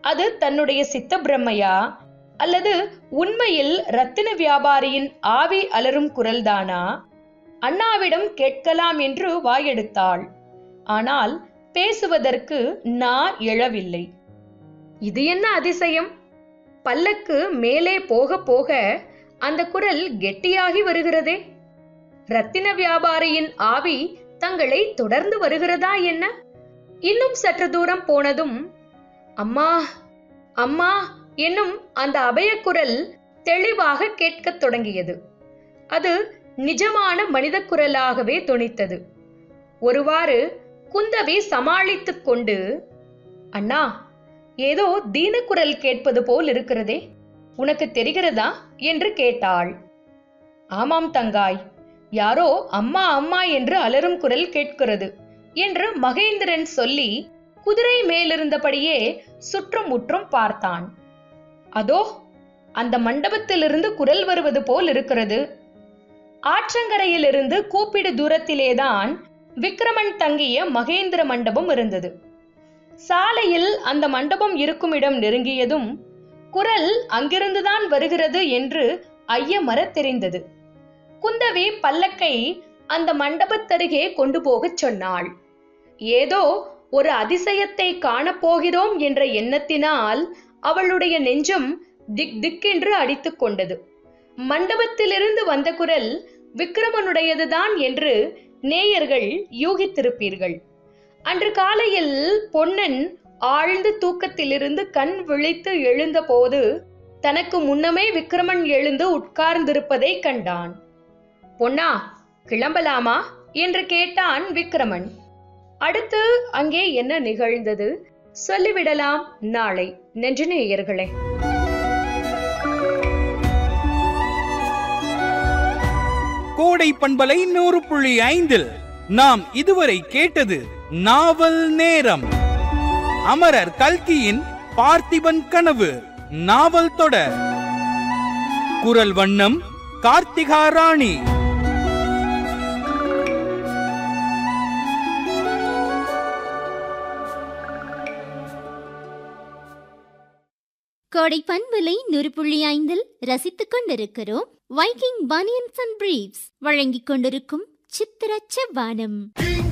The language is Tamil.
அது தன்னுடைய சித்த பிரம்மையா அல்லது உண்மையில் ரத்தின வியாபாரியின் ஆவி அலரும் குரல்தானா அண்ணாவிடம் கேட்கலாம் என்று வாயெடுத்தாள் ஆனால் பேசுவதற்கு நா எழவில்லை இது என்ன அதிசயம் பல்லக்கு மேலே போக போக அந்த குரல் கெட்டியாகி வருகிறதே ரத்தின வியாபாரியின் ஆவி தங்களை தொடர்ந்து வருகிறதா என்ன இன்னும் சற்று தூரம் போனதும் அம்மா அம்மா என்னும் அந்த அபயக்குரல் தெளிவாக கேட்கத் தொடங்கியது அது நிஜமான மனித குரலாகவே தொனித்தது ஒருவாறு குந்தவி சமாளித்துக் கொண்டு அண்ணா ஏதோ தீனக்குரல் கேட்பது போல் இருக்கிறதே உனக்கு தெரிகிறதா என்று கேட்டாள் ஆமாம் தங்காய் யாரோ அம்மா அம்மா என்று அலறும் குரல் கேட்கிறது என்று மகேந்திரன் சொல்லி குதிரை மேலிருந்தபடியே சுற்றும் முற்றும் பார்த்தான் அதோ அந்த மண்டபத்திலிருந்து குரல் வருவது போல் இருக்கிறது ஆற்றங்கரையிலிருந்து கூப்பிடு தூரத்திலேதான் விக்ரமன் தங்கிய மகேந்திர மண்டபம் இருந்தது சாலையில் அந்த மண்டபம் இருக்கும் இடம் நெருங்கியதும் குரல் அங்கிருந்துதான் வருகிறது என்று ஐயமர தெரிந்தது குந்தவி பல்லக்கை அந்த மண்டபத்தருகே கொண்டு போகச் சொன்னாள் ஏதோ ஒரு அதிசயத்தை காணப்போகிறோம் என்ற எண்ணத்தினால் அவளுடைய நெஞ்சம் திக் திக்கென்று அடித்துக் கொண்டது மண்டபத்திலிருந்து வந்த குரல் விக்ரமனுடையதுதான் என்று நேயர்கள் யூகித்திருப்பீர்கள் அன்று காலையில் பொன்னன் ஆழ்ந்த தூக்கத்திலிருந்து கண் விழித்து எழுந்தபோது தனக்கு முன்னமே விக்ரமன் எழுந்து உட்கார்ந்திருப்பதை கண்டான் பொன்னா கிளம்பலாமா என்று கேட்டான் விக்ரமன் அடுத்து அங்கே என்ன நிகழ்ந்தது சொல்லிவிடலாம் நாளை நெஞ்சநேயர்களே கோடை பண்பலை நூறு புள்ளி ஐந்தில் நாம் இதுவரை கேட்டது நாவல் நேரம் அமரர் கல்கியின் பார்த்திபன் கனவு நாவல் தொடர் குரல் வண்ணம் கார்த்திகா ராணி கோடை பண்பலை நூறு புள்ளி ஐந்தில் ரசித்துக் கொண்டிருக்கிறோம் வைக்கிங் பனியன்ஸ் அண்ட் பிரீவ்ஸ் வழங்கிக் கொண்டிருக்கும் சித்திர செவ்வானம் King